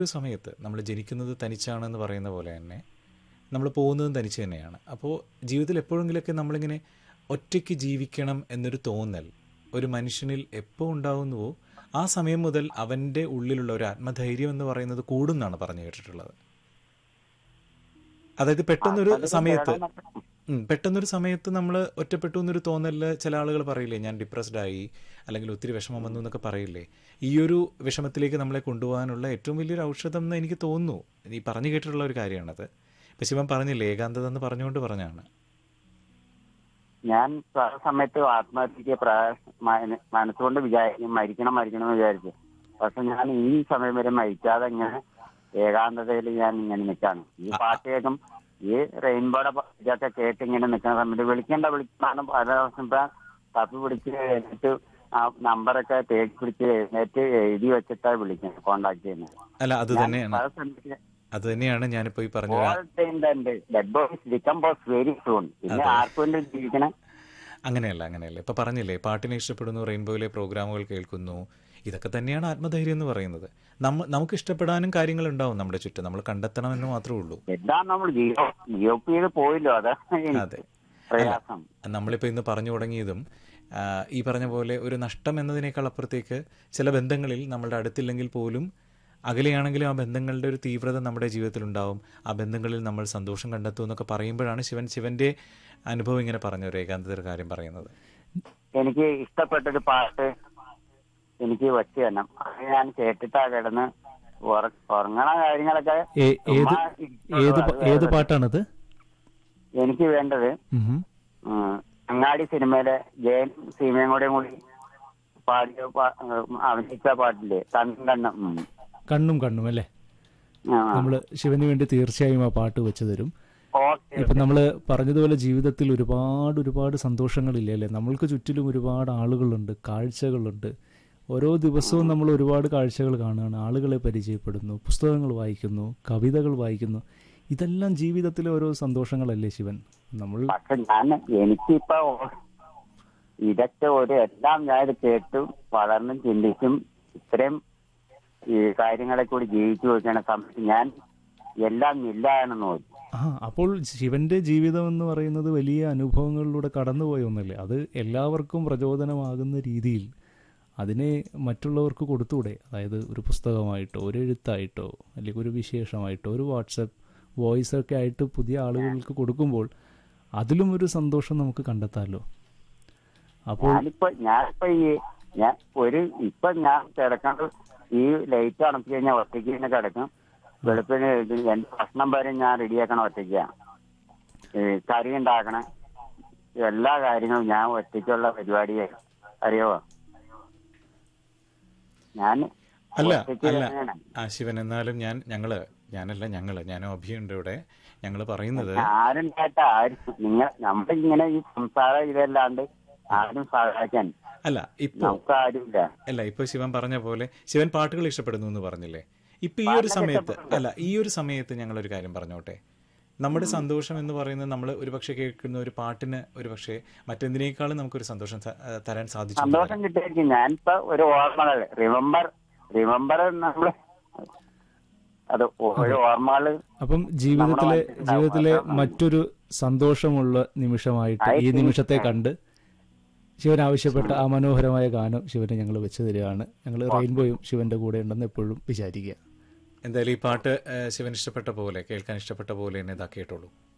ഒരു സമയത്ത് നമ്മൾ ജനിക്കുന്നത് തനിച്ചാണെന്ന് പറയുന്ന പോലെ തന്നെ നമ്മൾ പോകുന്നതും തനിച്ച് തന്നെയാണ് അപ്പോൾ ജീവിതത്തിൽ എപ്പോഴെങ്കിലുമൊക്കെ നമ്മളിങ്ങനെ ഒറ്റയ്ക്ക് ജീവിക്കണം എന്നൊരു തോന്നൽ ഒരു മനുഷ്യനിൽ എപ്പോൾ ഉണ്ടാകുന്നുവോ ആ സമയം മുതൽ അവൻ്റെ ഉള്ളിലുള്ള ഒരു ആത്മധൈര്യം എന്ന് പറയുന്നത് കൂടും എന്നാണ് പറഞ്ഞു കേട്ടിട്ടുള്ളത് അതായത് പെട്ടെന്നൊരു സമയത്ത് ഉം, പെട്ടെന്നൊരു സമയത്ത് നമ്മൾ ഒറ്റപ്പെട്ടു എന്നൊരു തോന്നലിൽ ചില ആളുകൾ പറയില്ലേ ഞാൻ ഡിപ്രസ്ഡ് ആയി അല്ലെങ്കിൽ ഒത്തിരി വിഷമം വന്നു എന്നൊക്കെ പറയില്ലേ ഈ ഒരു വിഷമത്തിലേക്ക് നമ്മളെ കൊണ്ടുപോകാനുള്ള ഏറ്റവും വലിയൊരു ഔഷധം എന്ന് എനിക്ക് തോന്നുന്നു ഈ പറഞ്ഞു കേട്ടിട്ടുള്ള ഒരു കാര്യമാണത് ഇപ്പം ശിവൻ പറഞ്ഞില്ലേ ഏകാന്തത എന്ന് പറഞ്ഞുകൊണ്ട് പറഞ്ഞാണ് ഞാൻ പല സമയത്ത് ആത്മഹത്യക്ക് പ്രായ- മന- മനസ്സുകൊണ്ട് വിചാരിക്കും മരിക്കണം മരിക്കണം എന്ന് വിചാരിച്ചു പക്ഷെ ഞാൻ ഈ സമയം വരെ മരിക്കാതെ ഇങ്ങനെ ഏകാന്തതയിൽ ഞാൻ ഇങ്ങനെ നിൽക്കാണ് ഈ പാട്ട് കേൾക്കും ഈ റെയിൻബോയുടെ പ- ഇതൊക്കെ കേട്ട് ഇങ്ങനെ നിൽക്കുന്ന സമയത്ത് വിളിക്കേണ്ട വിളിക്കാണ് പല ദിവസം ഇപ്പൊ തപ്പി പിടിച്ച് എന്നിട്ട് ആ നമ്പറൊക്കെ തേടി പിടിച്ച് എഴുന്നേറ്റ് എഴുതി വെച്ചിട്ടാണ് വിളിക്കുന്നത് കോണ്ടാക്ട് ചെയ്യുന്നത് അല്ല അത് ഞാൻ തന്നെയാണ് പല സമയത്ത് അത് തന്നെയാണ് ഞാനിപ്പോൾ ഈ പറഞ്ഞ ഓൾ ടൈം തന്നെ dead bodies decompose very soon പിന്നെ ആർക്കും വേണ്ടി ജീവിക്കണേ അങ്ങനെയല്ല അങ്ങനെയല്ല ഇപ്പൊ പറഞ്ഞില്ലേ പാട്ടിനെ ഇഷ്ടപ്പെടുന്നു റെയിൻബോയിലെ പ്രോഗ്രാമുകൾ കേൾക്കുന്നു ഇതൊക്കെ തന്നെയാണ് ആത്മധൈര്യം എന്ന് പറയുന്നത് നമ്മ നമുക്ക് ഇഷ്ടപ്പെടാനും കാര്യങ്ങൾ ഉണ്ടാവും നമ്മുടെ ചുറ്റും നമ്മൾ കണ്ടെത്തണമെന്ന് മാത്രമേ ഉള്ളൂ എല്ലാം നമ്മൾ ജിയോ ജിയോപ്പ് ചെയ്ത് പോയില്ലോ അത് അതെ പ്രയാസം നമ്മളിപ്പോൾ ഇന്ന് പറഞ്ഞു തുടങ്ങിയതും ആ, ഈ പറഞ്ഞ പോലെ ഒരു നഷ്ടം എന്നതിനേക്കാൾ അപ്പുറത്തേക്ക് ചില ബന്ധങ്ങളിൽ നമ്മളുടെ അടുത്തില്ലെങ്കിൽ പോലും അകലെയാണെങ്കിലും ആ ബന്ധങ്ങളുടെ ഒരു തീവ്രത നമ്മുടെ ജീവിതത്തിൽ ഉണ്ടാവും ആ ബന്ധങ്ങളിൽ നമ്മൾ സന്തോഷം കണ്ടെത്തും എന്നൊക്കെ പറയുമ്പോഴാണ് ശിവൻ ശിവന്റെ അനുഭവം ഇങ്ങനെ പറഞ്ഞ ഒരു ഏകാന്തതയുടെ കാര്യം പറയുന്നത് എനിക്ക് ഇഷ്ടപ്പെട്ടൊരു പാട്ട് എനിക്ക് വെച്ച് തന്നെ അത് ഞാൻ കേട്ടിട്ടാ കിടന്ന് ഉറ- ഉറങ്ങണ കാര്യങ്ങളൊക്കെ ഏ- ഏത് ചുമ്മാ ഇരിക്കുള്ളൂ. ഏത് അത് പ- ഏത് വേറെ. പാട്ടാണത് എനിക്ക് വേണ്ടത് ഉം. ഉം, അങ്ങാടി സിനിമയിലെ ജയനും സീമയും കൂടെ കൂടി പാടിയ പാ- ഉം, അഭിനയിച്ച പാട്ടില്ലേ കണ്ണും കണ്ണും ഉം. കണ്ണും കണ്ണും അല്ലേ ആ, നമ്മൾ ശിവന് വേണ്ടി തീർച്ചയായും ആ പാട്ട് വെച്ച് തരും ഓക്കെ ഇപ്പം നമ്മൾ പറഞ്ഞതുപോലെ ജീവിതത്തിൽ ഒരുപാട് ഒരുപാട് സന്തോഷങ്ങളില്ലേ അല്ലേ നമ്മൾക്ക് ചുറ്റിലും ഒരുപാട് ആളുകളുണ്ട് കാഴ്ചകളുണ്ട് ഓരോ ദിവസവും നമ്മൾ ഒരുപാട് കാഴ്ചകൾ കാണുകയാണ് ആളുകളെ പരിചയപ്പെടുന്നു പുസ്തകങ്ങൾ വായിക്കുന്നു കവിതകൾ വായിക്കുന്നു ഇതെല്ലാം ജീവിതത്തിലെ ഓരോ സന്തോഷങ്ങളല്ലേ ശിവൻ നമ്മൾ പക്ഷെ ഞാൻ എനിക്കിപ്പോ ഇതൊക്കെ ഒരു എല്ലാം ഞാൻ ഇത് കേട്ടു വളർന്നും ചിന്തിച്ചും ഇത്രയും ഈ കാര്യങ്ങളെ കൂടി ജീവിച്ചു വെക്കണ സമയത്ത് ഞാൻ എല്ലാം ഇല്ല എന്ന് നോക്കി ആ അപ്പോൾ ശിവന്റെ ജീവിതം എന്ന് പറയുന്നത് വലിയ അനുഭവങ്ങളിലൂടെ കടന്നുപോയ ഒന്നല്ലേ അത് എല്ലാവർക്കും പ്രചോദനമാകുന്ന രീതിയിൽ അതിനെ മറ്റുള്ളവർക്ക് കൊടുത്തൂടെ അതായത് ഒരു പുസ്തകമായിട്ടോ ഒരു എഴുത്തായിട്ടോ അല്ലെങ്കിൽ ഒരു വിശേഷമായിട്ടോ ഒരു വാട്സപ്പ് വോയിസ് ഒക്കെ ആയിട്ട് പുതിയ ആളുകൾക്ക് കൊടുക്കുമ്പോൾ അതിലും ഒരു സന്തോഷം നമുക്ക് കണ്ടെത്താമല്ലോ അപ്പോൾ ഞാനിപ്പോ ഞാനിപ്പോ ഈ ഞാൻ ഒരു ഇപ്പൊ ഞാൻ കിടക്കേണ്ടത് ഈ ലൈറ്റ് അണച്ചു കഴിഞ്ഞാൽ ഒറ്റയ്ക്ക് തന്നെ കിടക്കും വെളുപ്പിന് ഇത് എന്റെ ഭക്ഷണം വരെ ഞാൻ റെഡിയാക്കണ ഒറ്റയ്ക്കാണ് ഈ കറി ഉണ്ടാക്കണ എല്ലാ കാര്യങ്ങളും ഞാൻ ഒറ്റയ്ക്കുള്ള പരിപാടിയാണ് അറിയോ ഞാൻ അല്ല ഒറ്റയ്ക്ക് അല്ല തന്നെയാണ്. ആ ശിവൻ എന്നാലും ഞാൻ ഞങ്ങള് ഞാനല്ല ഞങ്ങള് ഞാനും അഭിയുണ്ട് ഇവിടെ ഞങ്ങൾ പറയുന്നത് ആരും കേട്ടാ ആരും നിങ്ങൾ നമ്മളിങ്ങനെ ഈ സംസാരം ഇതല്ലാണ്ട് ആരും സഹായിക്കാൻ അല്ല ഇപ്പോ നമുക്ക് ആരുമില്ല അല്ല ഇപ്പൊ ശിവൻ പറഞ്ഞ പോലെ ശിവൻ പാട്ടുകൾ ഇഷ്ടപ്പെടുന്നു എന്ന് പറഞ്ഞില്ലേ ഇപ്പൊ ഈ ഒരു സമയത്ത് അല്ല ഈ ഒരു സമയത്ത് ഞങ്ങൾ ഒരു കാര്യം പറഞ്ഞോട്ടെ നമ്മുടെ സന്തോഷം എന്ന് പറയുന്നത് നമ്മൾ ഒരുപക്ഷെ കേൾക്കുന്ന ഒരു പാട്ടിന് ഒരുപക്ഷെ മറ്റെന്തിനേക്കാളും നമുക്കൊരു സന്തോഷം ത- ആ, തരാൻ സാധിച്ചു എന്ന് സന്തോഷം കിട്ടിയിരിക്കും ഞാനിപ്പോ ഒരു ഓർമ്മകൾ റിമെമ്പർ റിമെമ്പർ നമ്മള് അത് ഒ- ഒരു ഓർമ്മകള് അപ്പം ജീവിതത്തിലെ നമ്മുടെ ജീവിതത്തിലെ മനസ്സിലുണ്ടാവും. മറ്റൊരു സന്തോഷമുള്ള നിമിഷമായിട്ട് ഈ I think നിമിഷത്തെ കണ്ട് ശിവൻ ആവശ്യപ്പെട്ട ആ മനോഹരമായ ഗാനം ശിവന് ഞങ്ങൾ വെച്ചു തരികയാണ് ഞങ്ങൾ റെയിൻബോയും ശിവന്റെ കൂടെ ഉണ്ടെന്ന് എപ്പോഴും വിചാരിക്കുക എന്തായാലും ഈ പാട്ട് ആ, ശിവൻ ഇഷ്ടപ്പെട്ട പോലെ കേൾക്കാൻ ഇഷ്ടപ്പെട്ട പോലെ തന്നെ ഇതാ കേട്ടോളൂ